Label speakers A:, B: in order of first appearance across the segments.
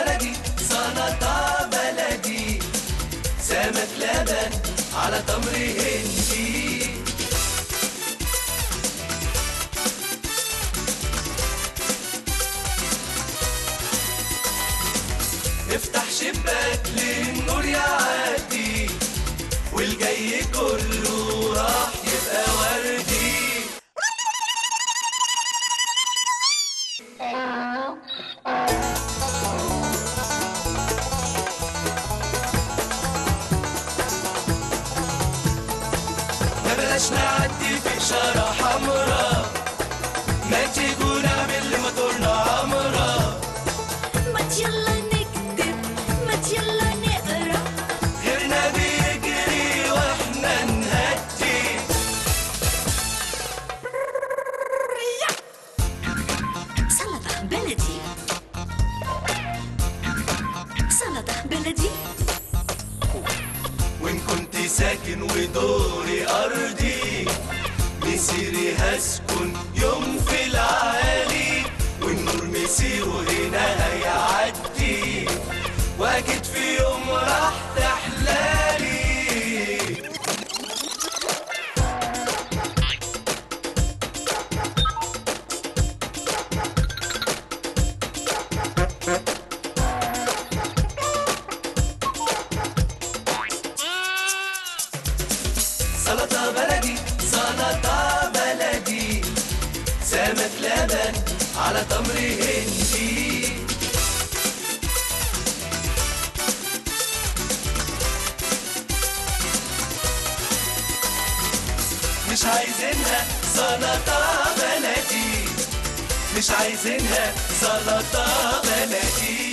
A: بلدي سلطة بلدي سمك لبن على تمر هندي افتح شباك للنور يعدي والجاي كله راح يبقى وردي ما بلاش نعدي في إشارة حمرا ما تيجوا نعمل موتورنا عمرة
B: ما يلا نكتب ما يلا نقرا
A: غيرنا بيجري واحنا نهدي
B: سلطة بلدي سلطة بلدي
A: وإن كنت ساكن ودوري أرضي مسيري هسكن يوم في العالي والنور مسيره هنا هيعدي وأكيد في يوم راح تحلالي سلطة بلدي سلطة بلدي سمك لبن على تمر هندي مش عايزينها سلطة بلدي مش عايزينها سلطة بلدي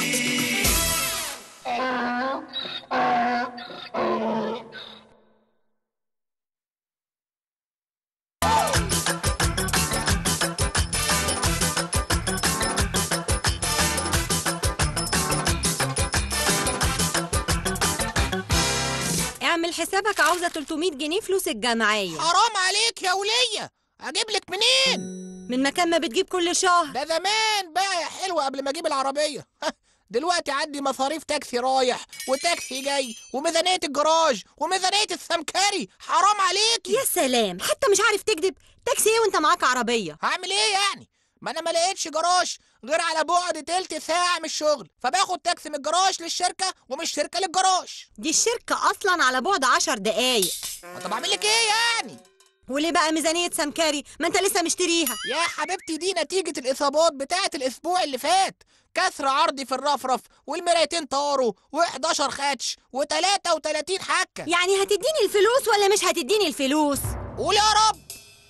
C: اعمل حسابك عاوزة 300 جنيه فلوس الجمعية
D: حرام عليك يا ولية اجيب لك منين
C: من مكان ما بتجيب كل شهر
D: ده زمان بقى يا حلوة قبل ما اجيب العربية دلوقتي عندي مصاريف تاكسي رايح وتاكسي جاي وميزانية الجراج وميزانية السمكري حرام عليكي
C: يا سلام حتى مش عارف تكذب تاكسي ايه وانت معاك عربية
D: هعمل ايه يعني ما انا ما لقيتش جراج غير على بعد تلت ساعة من الشغل فباخد تاكسي من الجراج للشركة ومن الشركة للجراج
C: دي الشركة أصلا على بعد عشر دقايق
D: طب اعمل لك ايه يعني
C: وليه بقى ميزانية سمكري ما انت لسه مشتريها
D: يا حبيبتي دي نتيجة الإصابات بتاعة الأسبوع اللي فات كسر عرضي في الرفرف والمرايتين طاروا و11 خدش و33 حكة
C: يعني هتديني الفلوس ولا مش هتديني الفلوس
D: قول يا رب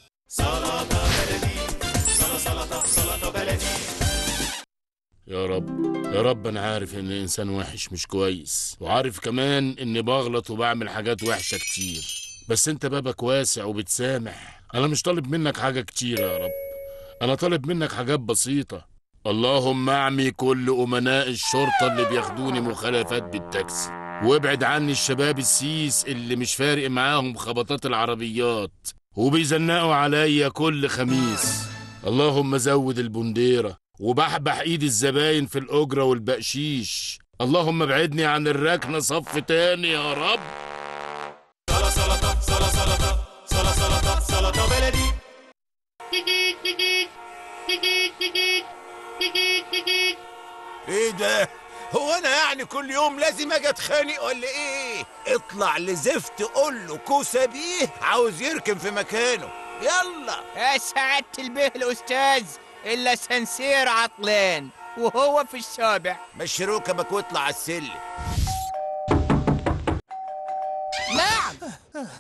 E: يا رب يا رب انا عارف ان انسان وحش مش كويس وعارف كمان اني بغلط وبعمل حاجات وحشه كتير بس انت بابك واسع وبتسامح انا مش طالب منك حاجه كتير يا رب انا طالب منك حاجات بسيطه اللهم اعمي كل امناء الشرطه اللي بياخدوني مخالفات بالتاكسي وابعد عني الشباب السيس اللي مش فارق معاهم خبطات العربيات وبيزنقوا عليا كل خميس اللهم زود البنديره وبحبح ايد الزباين في الاجره والبقشيش اللهم ابعدني عن الركنه صف تاني يا رب
F: ايه ده هو انا يعني كل يوم لازم اجي اتخانق ولا ايه اطلع لزفت قول له كوسه بيه عاوز يركن في مكانه يلا
G: يا سعادة البيه الأستاذ إلا سنسير عطلان وهو في السابع
F: مشي ركبك واطلع على السلم
D: نعم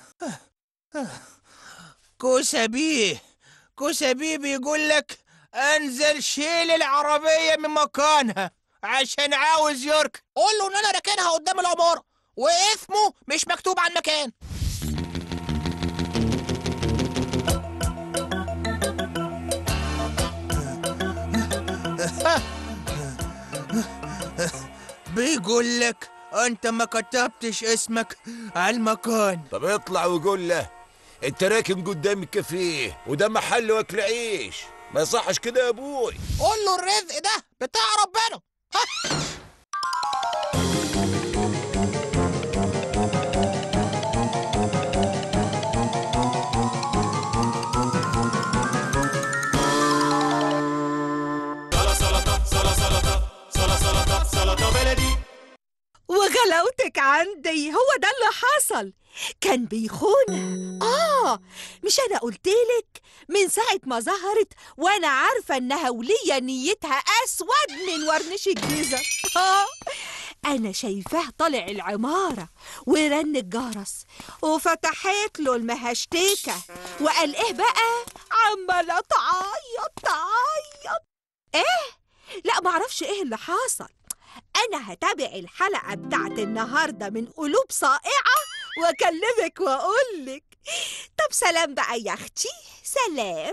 G: كوسة بيه كوسة بيه بيقول لك انزل شيل العربية من مكانها عشان عاوز يركن
D: قول له إن أنا راكنها قدام العمارة واسمه مش مكتوب على المكان
G: بيقول لك انت ما كتبتش اسمك على المكان
F: طب اطلع وقول له انت راكن قدام الكافيه وده محل واكل عيش ما يصحش كده يا ابوي
D: قول له الرزق ده بتاع ربنا
A: سلطة بلدي
H: وغلاوتك عندي هو ده اللي حصل كان بيخونها آه مش أنا قلتلك من ساعة ما ظهرت وأنا عارفة إنها ولية نيتها أسود من ورنش الجيزة آه أنا شايفاه طالع العمارة ورن الجرس وفتحت له المهشتكة وقال إيه بقى عمالة تعيط تعيط إيه لا معرفش إيه اللي حصل أنا هتابع الحلقة بتاعت النهاردة من قلوب صائعة وأكلمك وأقولك طب سلام بقى يا أختي سلام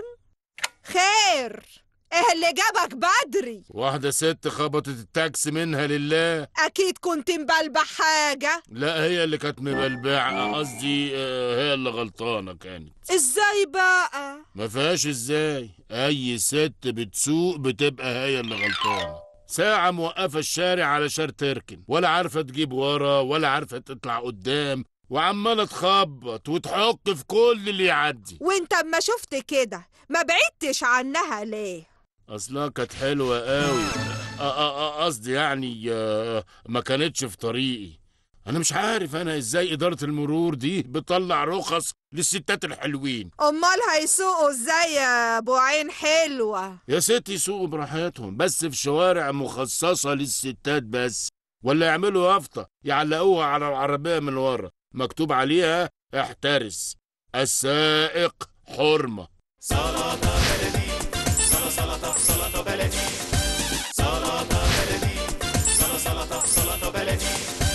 H: خير إيه اللي جابك بدري
E: واحدة ست خبطت التاكسي منها لله
H: أكيد كنت مبلبع حاجة
E: لا هي اللي كانت مبلبعة قصدي آه، هي اللي غلطانة كانت
H: إزاي بقى
E: ما فيهاش ازاي اي ست بتسوق بتبقى هي اللي غلطانة ساعة موقفة الشارع علشان تركن ولا عارفة تجيب ورا ولا عارفة تطلع قدام وعمالة تخبط وتحك في كل اللي يعدي
H: وانت اما شفت كده ما بعدتش عنها ليه
E: اصلها كانت حلوة قوي أ- أ- أ- قصدي يعني آه، ما كانتش في طريقي انا مش عارف انا ازاي ادارة المرور دي بتطلع رخص للستات الحلوين
H: أمال هيسوقوا إزاي يا أبو عين حلوة
E: يا ستي يسوقوا براحتهم بس في شوارع مخصصة للستات بس ولا يعملوا يافطة يعلقوها على العربية من ورا مكتوب عليها احترس السائق حرمة
A: سلطة بلدي سلطة سلطة سلطة بلدي سلطة بلدي سلطة سلطة سلطة بلدي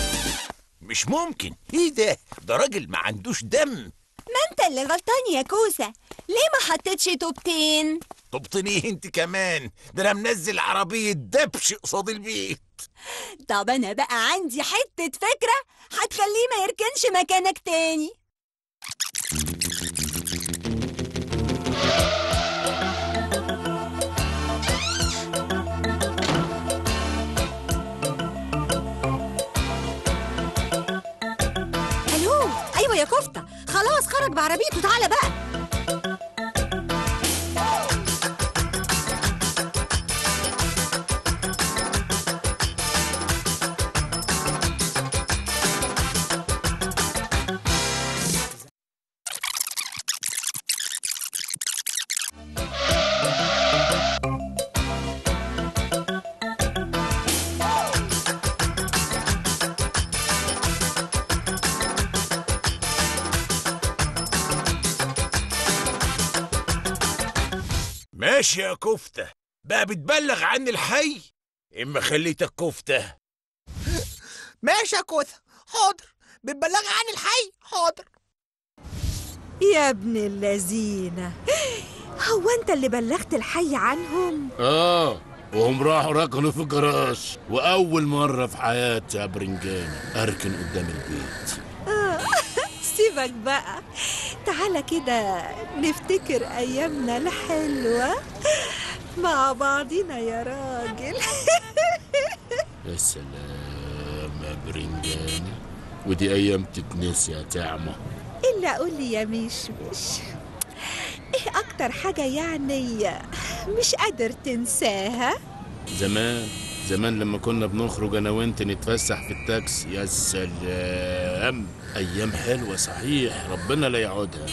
F: مش ممكن ايه ده ده راجل ما عندوش دم
B: انت اللي غلطان يا كوسة ليه ما حطيتش توبتين
F: طبطني انت كمان ده انا منزل عربية دبش قصاد البيت
B: طب انا بقى عندي حتة فكرة هتخليه ما يركنش مكانك تاني
C: الو ايوه يا كفته خلاص خرج بعربيته تعالى بقى
F: ماشي يا كفتة بقى بتبلغ عني الحي اما خليتك كفتة
D: ماشي يا كوثة حاضر بتبلغي عن الحي حاضر
H: يا ابن اللذينة هو أنت اللي بلغت الحي عنهم
E: اه وهم راحوا ركنوا في الجراج واول مرة في حياتي يا برنجان اركن قدام البيت
H: سيبك بقى تعالى كده نفتكر أيامنا الحلوة مع بعضنا يا راجل
E: يا سلام يا برنجان ودي ايام تتنسي يا تعمة
H: إلا قول لي يا مشمش إيه أكتر حاجة يعني مش قادر تنساها
E: زمان زمان لما كنا بنخرج انا وانت نتفسح في التاكسي يا سلام ايام حلوه صحيح ربنا لا يعودها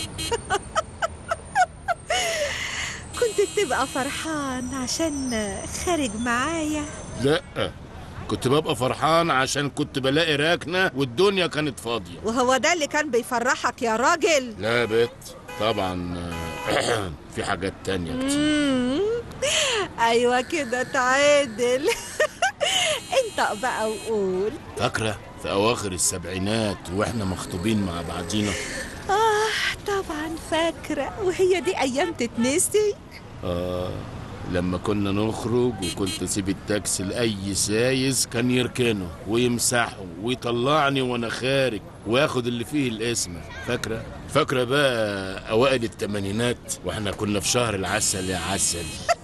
H: كنت بتبقى فرحان عشان خارج معايا
E: لا كنت ببقى فرحان عشان كنت بلاقي راكنه والدنيا كانت فاضيه
H: وهو ده اللي كان بيفرحك يا راجل
E: لا يا بت طبعا آه، في حاجات تانية كتير
H: مم. ايوه كده تعادل انت بقى وقول
E: فاكره في اواخر السبعينات واحنا مخطوبين مع بعضينا
H: اه طبعا فاكره وهي دي ايام تتنسي
E: آه لما كنا نخرج وكنت اسيب التاكسي لاي سايس كان يركنه ويمسحه ويطلعني وانا خارج وياخد اللي فيه الاسم فاكره فاكره بقى اوائل الثمانينات واحنا كنا في شهر العسل يا عسل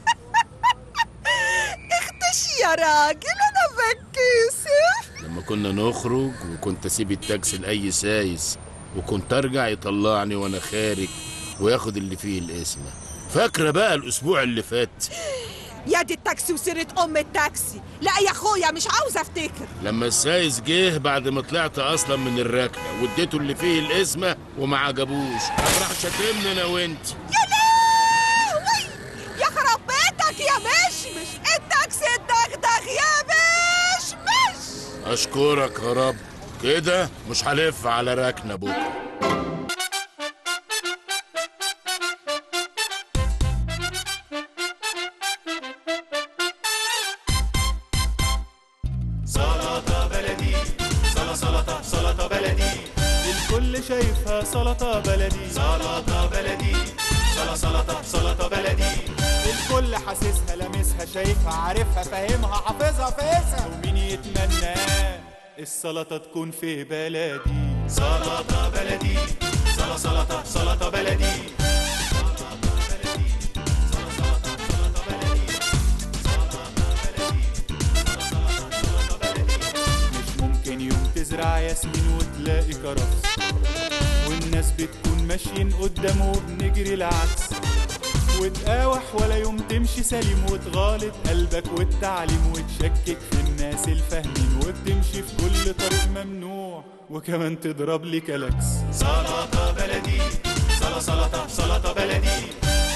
H: اختش يا راجل انا بتكسف
E: لما كنا نخرج وكنت اسيب التاكسي لاي سايس وكنت ارجع يطلعني وانا خارج وياخد اللي فيه الاسم فاكره بقى الاسبوع اللي فات
H: يا دي التاكسي وسيرة ام التاكسي لا يا اخويا مش عاوزه افتكر
E: لما السايس جه بعد ما طلعت اصلا من الركنه واديته اللي فيه القسمه وما عجبوش قام راح شتمني انا وانت
H: يا لهوي يا خراب بيتك يا مشمش التاكسي الدغدغ يا مشمش
E: اشكرك يا رب كده مش هلف على ركنه بكره
A: سلطة بلدي سلا سلطة سلطة بلدي الكل شايفها سلطة بلدي سلطة بلدي سلا سلطة سلطة بلدي الكل حاسسها لامسها شايفها عارفها فاهمها حافظها فايسها ومين يتمنى السلطة تكون في بلدي سلطة بلدي سلا سلطة سلطة بلدي مش ممكن يوم تزرع ياسمين وتلاقي كرفس والناس بتكون ماشيين قدامه وبنجري العكس وتقاوح ولا يوم تمشي سليم وتغالط قلبك والتعليم وتشكك في الناس الفاهمين وبتمشي في كل طريق ممنوع وكمان تضرب لي كلاكس سلطة بلدي سلا سلطة سلطة بلدي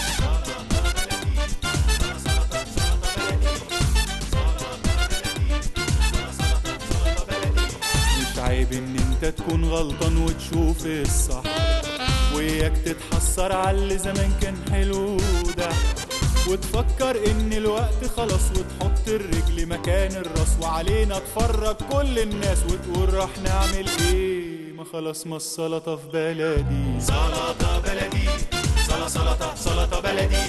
A: مش عيب ان انت تكون غلطان وتشوف الصح وياك تتحسر على اللي زمان كان حلو ده وتفكر ان الوقت خلاص وتحط الرجل مكان الراس وعلينا تفرج كل الناس وتقول راح نعمل ايه ما خلاص ما السلطة في بلدي سلطة بلدي سلا سلطة سلطة بلدي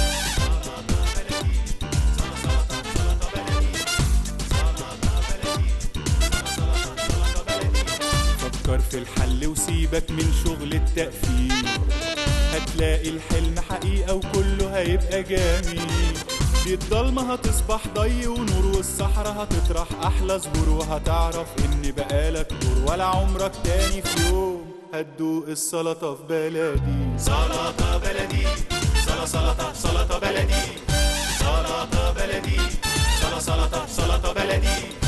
A: فكر في الحل وسيبك من شغل التقفيل هتلاقي الحلم حقيقة وكله هيبقى جميل دي الضلمة هتصبح ضي ونور والصحراء هتطرح أحلى زهور وهتعرف إن بقالك دور ولا عمرك تاني في يوم هتدوق السلطة في بلدي سلطة بلدي سلا سلطة سلطة بلدي سلطة بلدي سلا سلطة سلطة بلدي